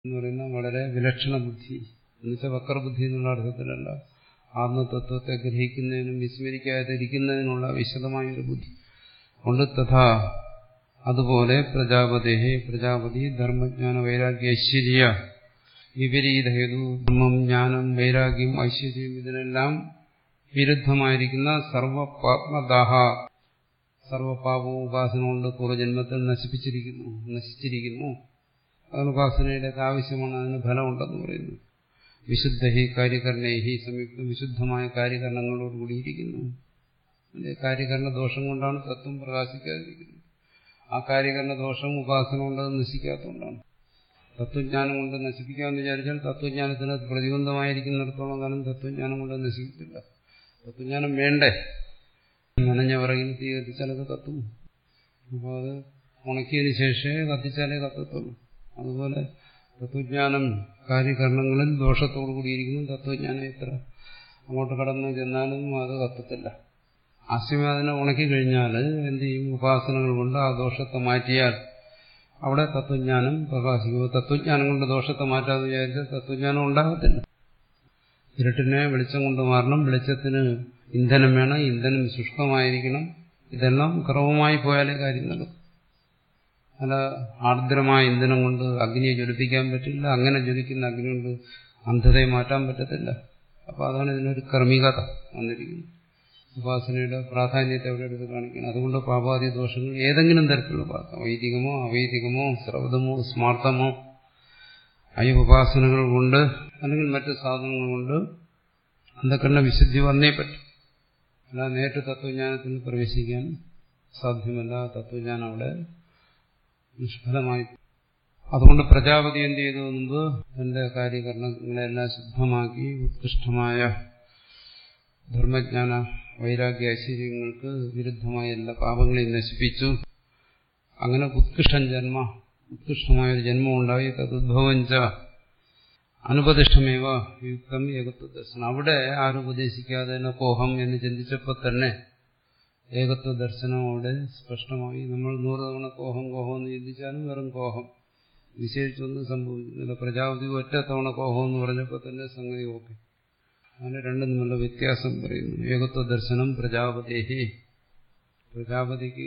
എന്ന് പറയുന്ന വളരെ വിലക്ഷണ ബുദ്ധി എന്നുവെച്ചാൽ വക്രബുദ്ധി എന്നുള്ള അർത്ഥത്തിലല്ല ആത്മതത്വത്തെ ഗ്രഹിക്കുന്നതിനും വിസ്മരിക്കാതിരിക്കുന്നതിനുള്ള വിശദമായ ഒരു ബുദ്ധി കൊണ്ട് തഥാ അതുപോലെ പ്രജാപതി പ്രജാപതി ധർമ്മജ്ഞാന വൈരാഗ്യ ഐശ്വര്യ വിപരീത ഹേതു ധർമ്മം ജ്ഞാനം വൈരാഗ്യം ഐശ്വര്യം ഇതിനെല്ലാം വിരുദ്ധമായിരിക്കുന്ന സർവപാത്മദാഹ സർവപാപവും ഉപാസന കൊണ്ട് പൂർവ്വജന്മത്തിൽ നശിപ്പിച്ചിരിക്കുന്നു നശിച്ചിരിക്കുന്നു അതാണ് ഉപാസനയുടെ ആവശ്യമാണ് അതിന് ഫലമുണ്ടെന്ന് പറയുന്നു വിശുദ്ധ ഹി കാര്യകരണേഹി സംയുക്തം വിശുദ്ധമായ കാര്യകരണങ്ങളോട് കൂടിയിരിക്കുന്നു കാര്യകരണ ദോഷം കൊണ്ടാണ് തത്വം പ്രകാശിക്കാതിരിക്കുന്നത് ആ കാര്യകരണ ദോഷം ഉപാസന കൊണ്ട് നശിക്കാത്തതുകൊണ്ടാണ് തത്വജ്ഞാനം കൊണ്ട് നശിപ്പിക്കാമെന്ന് വിചാരിച്ചാൽ തത്വജ്ഞാനത്തിന് പ്രതിബന്ധമായിരിക്കുന്നിടത്തോളം കാലം തത്വജ്ഞാനം കൊണ്ട് നശിക്കത്തില്ല തത്വജ്ഞാനം വേണ്ടേ നനഞ്ഞ വിറകിൽ തീ കത്തിച്ചാലത് കത്തും അപ്പോൾ അത് ഉണക്കിയതിന് ശേഷമേ കത്തിച്ചാലേ കത്തത്തുള്ളൂ അതുപോലെ തത്വജ്ഞാനം കാര്യകരണങ്ങളിൽ ദോഷത്തോടു കൂടിയിരിക്കുന്നു തത്വജ്ഞാനം എത്ര അങ്ങോട്ട് കടന്നു ചെന്നാലും അത് കത്തത്തില്ല ആശയം അതിനെ ഉണക്കി കഴിഞ്ഞാൽ എന്ത് ചെയ്യും ഉപാസനകൾ കൊണ്ട് ആ ദോഷത്തെ മാറ്റിയാൽ അവിടെ തത്വജ്ഞാനം പ്രകാശിക്കും തത്വജ്ഞാനം കൊണ്ട് ദോഷത്തെ മാറ്റാതെ വിചാരിച്ചാൽ തത്വജ്ഞാനം ഉണ്ടാകത്തില്ല ഇരുട്ടിനെ വെളിച്ചം കൊണ്ട് മാറണം വെളിച്ചത്തിന് ഇന്ധനം വേണം ഇന്ധനം ശുഷ്കമായിരിക്കണം ഇതെല്ലാം ക്രമമായി പോയാലേ കാര്യം നടക്കും അല്ല ആർദ്രമായ ഇന്ധനം കൊണ്ട് അഗ്നിയെ ജ്വലിപ്പിക്കാൻ പറ്റില്ല അങ്ങനെ ജ്വലിക്കുന്ന അഗ്നി കൊണ്ട് അന്ധതയെ മാറ്റാൻ പറ്റത്തില്ല അപ്പോൾ അതാണ് ഇതിനൊരു ക്രമികത വന്നിരിക്കുന്നത് ഉപാസനയുടെ പ്രാധാന്യത്തെ അവിടെ എടുത്ത് കാണിക്കണം അതുകൊണ്ട് പാപാതി ദോഷങ്ങൾ ഏതെങ്കിലും തരത്തിലുള്ള പാകം വൈദികമോ അവൈദികമോ ശ്രൗതമോ സ്മാർത്ഥമോ ഈ ഉപാസനകൾ കൊണ്ട് അല്ലെങ്കിൽ മറ്റു സാധനങ്ങൾ കൊണ്ട് അന്ധക്കണ്ണ വിശുദ്ധി വന്നേ പറ്റും അല്ല നേരിട്ട് തത്വജ്ഞാനത്തിൽ പ്രവേശിക്കാൻ സാധ്യമല്ല തത്വജ്ഞാനം അവിടെ നിഷ്ഫലമായി അതുകൊണ്ട് പ്രജാപതി എന്ത് ചെയ്തു മുമ്പ് തന്റെ കാര്യകരണങ്ങളെല്ലാം ശുദ്ധമാക്കി ഉത്കൃഷ്ടമായ ധർമ്മജ്ഞാന വൈരാഗ്യ ഐശ്വര്യങ്ങൾക്ക് വിരുദ്ധമായ എല്ലാ പാപങ്ങളെയും നശിപ്പിച്ചു അങ്ങനെ ഉത്കൃഷ്ടം ജന്മ ഉത്കൃഷ്ടമായ ഒരു ജന്മം ഉണ്ടായി തദ്ഭവഞ്ച അനുപതിഷ്ഠമേവ യുക്തം ഏകത്വ ദർശനം അവിടെ ആരുപദേശിക്കാതെ തന്നെ കോഹം എന്ന് ചിന്തിച്ചപ്പോൾ തന്നെ ഏകത്വ ദർശനം അവിടെ സ്പഷ്ടമായി നമ്മൾ നൂറ് തവണ കോഹം കോഹം എന്ന് ചിന്തിച്ചാലും വെറും കോഹം വിശേഷിച്ചൊന്നും സംഭവിക്കുന്നില്ല പ്രജാപതി ഒറ്റ തവണ കോഹം എന്ന് പറഞ്ഞപ്പോൾ തന്നെ സംഗതി ഓക്കെ അങ്ങനെ രണ്ടും തമ്മിലുള്ള വ്യത്യാസം പറയുന്നു ഏകത്വ ദർശനം പ്രജാപതേഹി പ്രജാപതിക്ക്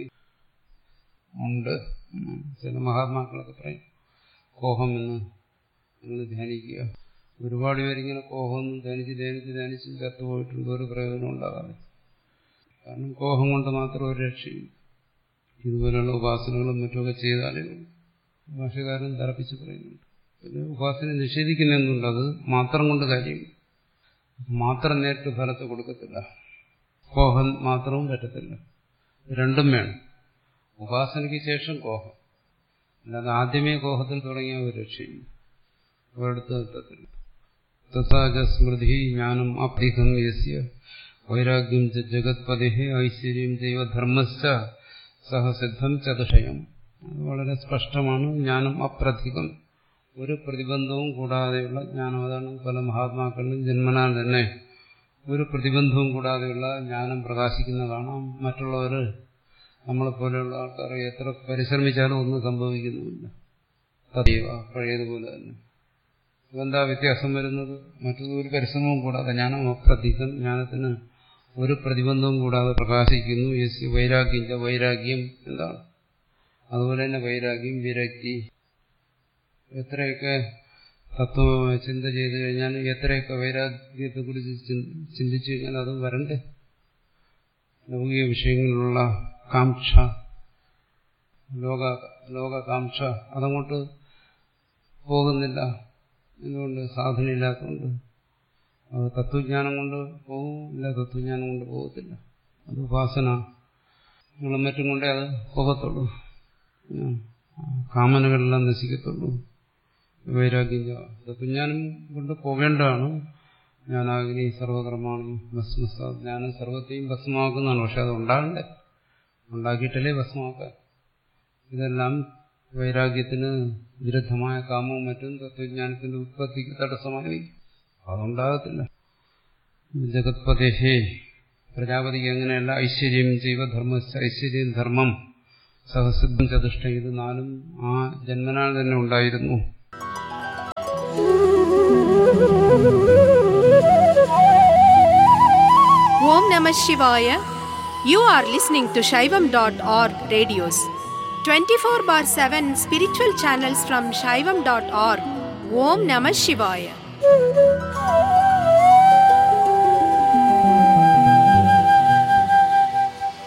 ഉണ്ട് ചില മഹാത്മാക്കളൊക്കെ പറയും കോഹം എന്ന് നിങ്ങൾ ധ്യാനിക്കുക ഒരുപാട് പേരിങ്ങനെ കോഹമൊന്നും ധ്യാനിച്ച് ധ്യാനിച്ച് ധ്യാനിച്ച് ചത്തുപോയിട്ടുണ്ട് ഒരു പ്രയോജനം ഉണ്ടാകാതെ കാരണം കോഹം കൊണ്ട് മാത്രം ഒരു രക്ഷയും ഇതുപോലെയുള്ള ഉപാസനകളും മറ്റുമൊക്കെ ചെയ്താലേ ഭാഷകാരൻ തറപ്പിച്ച് പറയുന്നുണ്ട് പിന്നെ ഉപാസന നിഷേധിക്കുന്ന എന്തുണ്ട് അത് മാത്രം കൊണ്ട് കാര്യം മാത്രം നേരിട്ട് ഫലത്തെ കൊടുക്കത്തില്ല കോഹം മാത്രവും പറ്റത്തില്ല രണ്ടും വേണം ഉപാസനയ്ക്ക് ശേഷം കോഹം അല്ലാതെ ആദ്യമേ കോഹത്തിൽ തുടങ്ങിയ ഒരു രക്ഷയും ഒരിടത്ത് എത്തത്തില്ല തഥാച സ്മൃതി ജ്ഞാനം അപ്തികം യസ്യ വൈരാഗ്യം ജഗത്പതി ഐശ്വര്യം ദൈവധർമ്മശ്ച സഹസിദ്ധം ചതുഷയം അത് വളരെ സ്പഷ്ടമാണ് ജ്ഞാനം അപ്രധികം ഒരു പ്രതിബന്ധവും കൂടാതെയുള്ള ജ്ഞാനം അതാണ് പല മഹാത്മാക്കളിലും ജന്മനാൽ തന്നെ ഒരു പ്രതിബന്ധവും കൂടാതെയുള്ള ജ്ഞാനം പ്രകാശിക്കുന്നതാണ് മറ്റുള്ളവർ നമ്മളെപ്പോലെയുള്ള ആൾക്കാർ എത്ര പരിശ്രമിച്ചാലും ഒന്നും സംഭവിക്കുന്നുമില്ല തദൈവ പഴയതുപോലെ തന്നെ എന്താ വ്യത്യാസം വരുന്നത് മറ്റൊരു പരിശ്രമവും കൂടാതെ ജ്ഞാനം അപ്രതീകം ജ്ഞാനത്തിന് ഒരു പ്രതിബന്ധവും കൂടാതെ പ്രകാശിക്കുന്നു യസ് വൈരാഗ്യം വൈരാഗ്യം എന്താണ് അതുപോലെ തന്നെ വൈരാഗ്യം വിരക്തി എത്രയൊക്കെ തത്വ ചിന്ത ചെയ്തു കഴിഞ്ഞാൽ എത്രയൊക്കെ വൈരാഗ്യത്തെ കുറിച്ച് ചിന്തിച്ചു കഴിഞ്ഞാൽ അത് വരണ്ടേ ലൗകിക വിഷയങ്ങളിലുള്ള കാംക്ഷ ലോക ലോകകാംക്ഷ അതങ്ങോട്ട് പോകുന്നില്ല എന്തുകൊണ്ട് സാധനയില്ലാത്തതുകൊണ്ട് അത് തത്വജ്ഞാനം കൊണ്ട് പോകും ഇല്ല തത്വജ്ഞാനം കൊണ്ട് പോകത്തില്ല അത് ഉപാസന നിങ്ങളും മറ്റും കൊണ്ടേ അത് പോകത്തുള്ളൂ കാമനകളെല്ലാം നശിക്കത്തുള്ളൂ വൈരാഗ്യം തത്വജ്ഞാനം കൊണ്ട് പോകേണ്ടതാണ് ജ്ഞാനാഗ്നി സർവകർമാണി ഭസ്മസ ജ്ഞാനം സർവത്തെയും ഭസ്മമാക്കുന്നതാണ് പക്ഷെ അത് ഉണ്ടാകണ്ടേ ഉണ്ടാക്കിയിട്ടല്ലേ ഭസ്മമാക്കാൻ ഇതെല്ലാം വൈരാഗ്യത്തിന് വിരുദ്ധമായ കാമവും മറ്റും തത്വജ്ഞാനത്തിന്റെ ഉത്പത്തിക്ക് തടസ്സമായി അതുണ്ടാകത്തില്ല ജഗത്പതേഹേ പ്രജാപതിക്ക് അങ്ങനെയല്ല ഐശ്വര്യം ചെയ്വ ധർമ്മ ഐശ്വര്യം ധർമ്മം സഹസിദ്ധം ചതുഷ്ട ഇത് നാലും ആ ജന്മനാൽ തന്നെ ഉണ്ടായിരുന്നു Om Namah Shivaya. You are listening to Shaivam.org radios. 24 bar 7 spiritual channels from Shaivam.org. Om Namah Shivaya.